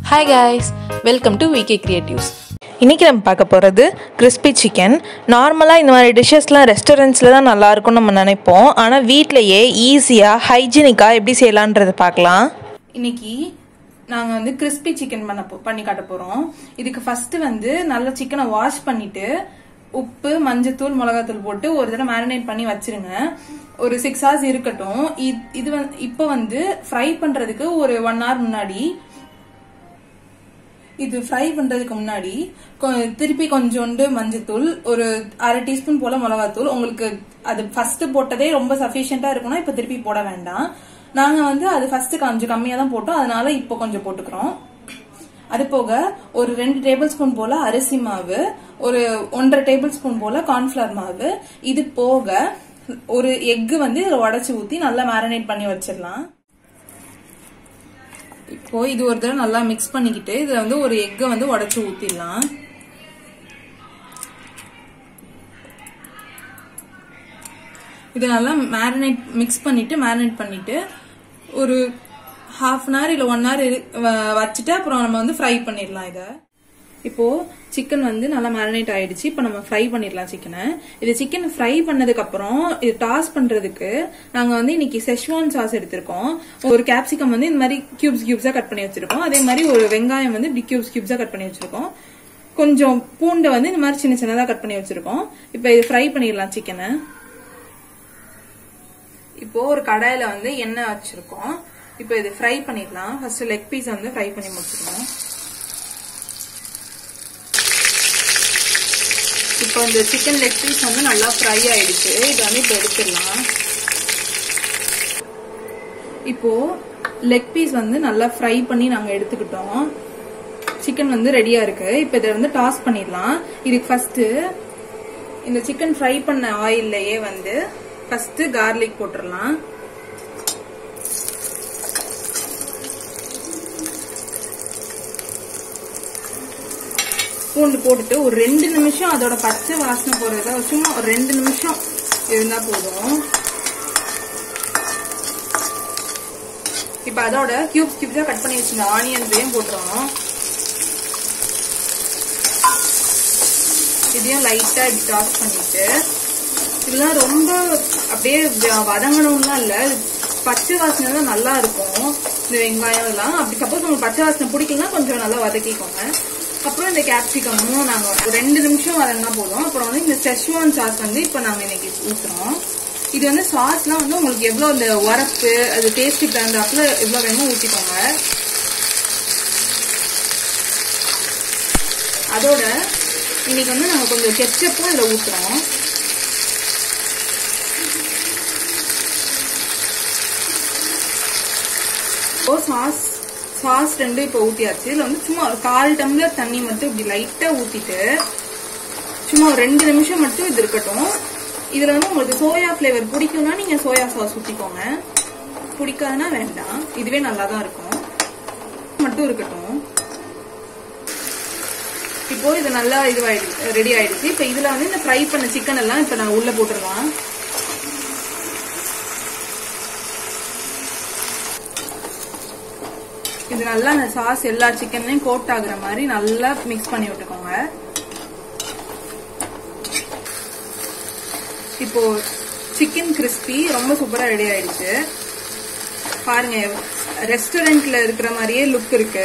hi guys welcome to VK creatives இன்றைக்கி நம்ம பார்க்க போகிறது கிறிஸ்பி சிக்கன் நார்மலாக இந்த மாதிரி டிஷ்ஷஸ்லாம் ரெஸ்டாரண்ட்ஸில் தான் நல்லா இருக்கும்னு நம்ம நினைப்போம் ஆனால் வீட்டிலையே ஈஸியாக ஹைஜீனிக்காக எப்படி செய்யலான்றதை பார்க்கலாம் இன்னைக்கு நாங்க வந்து கிறிஸ்பி சிக்கன் பண்ண போ- பண்ணி காட்ட போறோம் இதுக்கு ஃபர்ஸ்ட் வந்து நல்ல சிக்கனை வாஷ் பண்ணிட்டு உப்பு மஞ்சத்தூள் மிளகாத்தூள் போட்டு ஒரு தடவை மேரினேட் பண்ணி வச்சிருங்க ஒரு சிக்ஸ் ஹவர்ஸ் இருக்கட்டும் இ- இது வந்து இப்போ வந்து ஃப்ரை பண்றதுக்கு ஒரு ஒன் hour முன்னாடி இது ஃப்ரை பண்றதுக்கு முன்னாடி கொ- திருப்பி கொஞ்சோண்டு மஞ்சத்தூள் ஒரு அரை டீஸ்பூன் போல மிளகாத்தூள் உங்களுக்கு அது ஃபர்ஸ்ட் போட்டதே ரொம்ப சஃபிஷியண்டா இருக்கும்னா இப்ப திருப்பி போட வேண்டாம் நாங்க வந்து அது ஃபர்ஸ்ட் கொஞ்சம் கம்மியா தான் போட்டோம் அதனால இப்போ கொஞ்சம் போட்டுக்கிறோம் அது போக ஒரு ரெண்டு டேபிள் ஸ்பூன் போல அரிசி மாவு ஒரு ஒன்றரை டேபிள் ஸ்பூன் போல கார்ன்ஃபிளவர் மாவு இது போக ஒரு எக்கு வந்து இதுல உடைச்சு ஊத்தி நல்லா மேரினேட் பண்ணி வச்சிடலாம் இப்போ இது ஒரு தடவை நல்லா மிக்ஸ் பண்ணிக்கிட்டு இதுல வந்து ஒரு எக்கை வந்து உடைச்சு ஊத்திடலாம் இது நல்லா மேரினேட் மிக்ஸ் பண்ணிட்டு மேரினேட் பண்ணிட்டு ஒரு ஹாஃப் அன் ஹவர் இல்ல ஒன் ஹவர் வச்சுட்டு அப்புறம் நம்ம வந்து ஃப்ரை பண்ணிடலாம் இதை இப்போ சிக்கன் வந்து நல்லா மேரினேட் ஆயிடுச்சு இப்போ நம்ம ஃப்ரை பண்ணிடலாம் சிக்கனை இது சிக்கன் ஃப்ரை பண்ணதுக்கு அப்புறம் இது டாஸ் பண்றதுக்கு நாங்க வந்து இன்னைக்கு செஷ்வான் சாஸ் எடுத்திருக்கோம் ஒரு கேப்சிகம் வந்து இந்த மாதிரி கியூப்ஸ் கியூப்ஸா கட் பண்ணி வச்சிருக்கோம் அதே மாதிரி ஒரு வெங்காயம் வந்து இப்படி கியூப்ஸ் கியூப்ஸா கட் பண்ணி வச்சிருக்கோம் கொஞ்சம் பூண்டை வந்து இந்த மாதிரி சின்ன சின்னதா கட் பண்ணி வச்சிருக்கோம் இப்போ இது ஃப்ரை பண்ணிடலாம் சிக்கனை இப்போ ஒரு கடாயில வந்து எண்ணெய் வச்சிருக்கோம் இப்போ இது ஃப்ரை பண்ணிடலாம் ஃபர்ஸ்ட் லெக் பீஸ் வந்து ஃப்ரை பண்ணி முடிச்சிருக்கோம் இப்போ இந்த சிக்கன் லெக் பீஸ் வந்து நல்லா ஃப்ரை ஆயிடுச்சு இது வந்து இப்போ எடுத்துடலாம் இப்போ லெக் பீஸ் வந்து நல்லா ஃப்ரை பண்ணி நாங்க எடுத்துக்கிட்டோம் சிக்கன் வந்து ரெடியா இருக்கு இப்போ இதை வந்து டாஸ் பண்ணிடலாம் இதுக்கு ஃபர்ஸ்ட் இந்த சிக்கன் ஃப்ரை பண்ண ஆயில்லையே வந்து ஃபர்ஸ்ட் கார்லிக் போட்டுடலாம் பூண்டு போட்டுட்டு ஒரு ரெண்டு நிமிஷம் அதோட பச்சை வாசனை போறதுக்காக சும்மா ஒரு ரெண்டு நிமிஷம் இருந்தா போதும் இப்ப அதோட கியூப் கியூப்ஸா கட் பண்ணி வச்சிருந்த ஆனியன்ஸையும் போட்டுறோம் இதையும் லைட்டா இப்படி டாஸ் பண்ணிட்டு இதெல்லாம் ரொம்ப அப்படியே வ- வதங்கணும்லாம் இல்ல இது பச்சை வாசனை தான் நல்லா இருக்கும் இந்த வெங்காயம் எல்லாம் அப்படி சப்போஸ் உங்களுக்கு பச்சை வாசனை பிடிக்கலன்னா கொஞ்சம் நல்லா வதக்கிக்கோங்க அப்புறம் இந்த கேப்சிகமும் நாங்க ஒரு ரெண்டு நிமிஷம் வதங்கினா போதும் அப்புறம் வந்து இந்த செஷ்வான் சாஸ் வந்து இப்ப நாங்க இன்னைக்கு ஊத்துறோம் இது வந்து சாஸ்லாம் வந்து உங்களுக்கு எவ்வளவு இந்த உரப்பு அது டேஸ்ட்டுக்கு தகுந்தாப்புல எவ்வளவு வேணுமோ ஊத்திக்கோங்க அதோட இன்னைக்கு வந்து நாங்க கொஞ்சம் கெச்சப்பும் இதுல ஊத்துறோம் இப்போ சாஸ் சாஸ் ரெண்டும் இப்போ ஊத்தியாச்சு இதுல வந்து சும்மா ஒரு கால் டம்ளர் தண்ணி மட்டும் இப்படி லைட்டா ஊத்திட்டு சும்மா ஒரு ரெண்டு நிமிஷம் மட்டும் இது இருக்கட்டும் இதுல வந்து உங்களுக்கு சோயா ஃபிளேவர் பிடிக்கும்னா நீங்க சோயா சாஸ் ஊத்திக்கோங்க பிடிக்காதுன்னா வேண்டாம் இதுவே நல்லா தான் இருக்கும் மட்டும் இருக்கட்டும் இப்போ இது நல்லா இதுவாயிடுச்சு ரெடி ஆயிடுச்சு இப்போ இதுல வந்து இந்த ஃப்ரை பண்ண சிக்கன் எல்லாம் இப்போ நான் உள்ள போட்டுடலாம் இது நல்லா அந்த சாஸ் எல்லா சிக்கன்லயும் கோட் ஆகுற மாதிரி நல்லா மிக்ஸ் பண்ணி விட்டுக்கோங்க இப்போ சிக்கன் கிறிஸ்பி ரொம்ப சூப்பரா ரெடி ஆயிடுச்சு பாருங்க ரெஸ்டாரண்ட்ல இருக்கிற மாதிரியே லுக் இருக்கு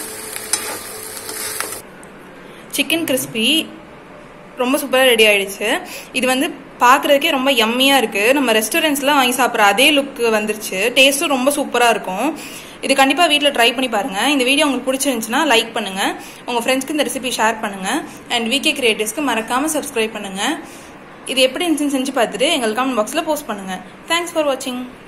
சிக்கன் கிறிஸ்பி ரொம்ப சூப்பராக ரெடி ஆயிடுச்சு இது வந்து பார்க்குறதுக்கே ரொம்ப யம்மியாக இருக்குது நம்ம ரெஸ்டாரண்ட்ஸ்லாம் வாங்கி சாப்பிட்ற அதே லுக் வந்துருச்சு டேஸ்ட்டும் ரொம்ப சூப்பராக இருக்கும் இது கண்டிப்பாக வீட்டில் ட்ரை பண்ணி பாருங்கள் இந்த வீடியோ உங்களுக்கு பிடிச்சிருந்துச்சுன்னா லைக் பண்ணுங்கள் உங்கள் ஃப்ரெண்ட்ஸ்க்கு இந்த ரெசிபி ஷேர் பண்ணுங்கள் அண்ட் விகே கிரியேட்டிவ்ஸ்க்கு மறக்காமல் சப்ஸ்கிரைப் பண்ணுங்கள் இது எப்படி இருந்துச்சுன்னு செஞ்சு பார்த்துட்டு எங்களுக்கு கமெண்ட் பாக்ஸில் போஸ்ட் பண்ணுங்கள் தேங்க்ஸ் ஃபார் வாட்சிங்